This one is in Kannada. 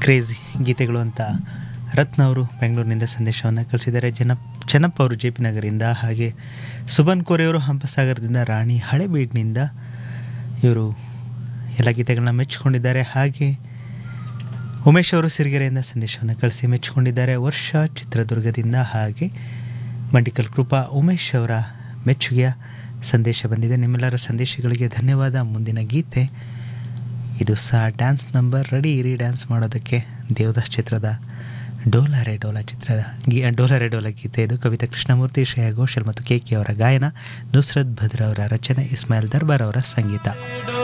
ಕ್ರೇಜಿ ಗೀತೆಗಳು ಅಂತ ರತ್ನ ಅವರು ಬೆಂಗಳೂರಿನಿಂದ ಸಂದೇಶವನ್ನು ಕಳಿಸಿದ್ದಾರೆ ಜನ ಚೆನ್ನಪ್ಪ ಅವರು ಜೆ ಪಿ ನಗರಿಂದ ಹಾಗೆ ಸುಬನ್ ಕೋರೆಯವರು ಹಂಪಸಾಗರದಿಂದ ರಾಣಿ ಹಳೆಬೀಡಿನಿಂದ ಇವರು ಎಲ್ಲ ಗೀತೆಗಳನ್ನ ಮೆಚ್ಚಿಕೊಂಡಿದ್ದಾರೆ ಹಾಗೆ ಉಮೇಶ್ ಅವರು ಸಿರಿಗೆರೆಯಿಂದ ಸಂದೇಶವನ್ನು ಕಳಿಸಿ ಮೆಚ್ಚಿಕೊಂಡಿದ್ದಾರೆ ವರ್ಷ ಚಿತ್ರದುರ್ಗದಿಂದ ಹಾಗೆ ಮಂಡಿಕಲ್ ಕೃಪಾ ಉಮೇಶ್ ಅವರ ಮೆಚ್ಚುಗೆಯ ಸಂದೇಶ ಬಂದಿದೆ ನಿಮ್ಮೆಲ್ಲರ ಸಂದೇಶಗಳಿಗೆ ಧನ್ಯವಾದ ಮುಂದಿನ ಗೀತೆ ಇದು ಸಹ ಡ್ಯಾನ್ಸ್ ನಂಬರ್ ರೆಡಿ ಇರಿ ಡ್ಯಾನ್ಸ್ ಮಾಡೋದಕ್ಕೆ ದೇವದಾಸ್ ಚಿತ್ರದ ಡೋಲಾರೆ ಡೋಲಾ ಚಿತ್ರದ ಗೀ ಡೋಲಾರೆ ಡೋಲಾ ಗೀತೆ ಇದು ಕವಿತಾ ಕೃಷ್ಣಮೂರ್ತಿ ಶ್ರೇಯಾ ಘೋಷಲ್ ಮತ್ತು ಕೆ ಕೆ ಅವರ ಗಾಯನ ನುಸ್ರತ್ ಭದ್ರ ಅವರ ರಚನೆ ಇಸ್ಮಾಯಿಲ್ ದರ್ಬಾರ್ ಅವರ ಸಂಗೀತ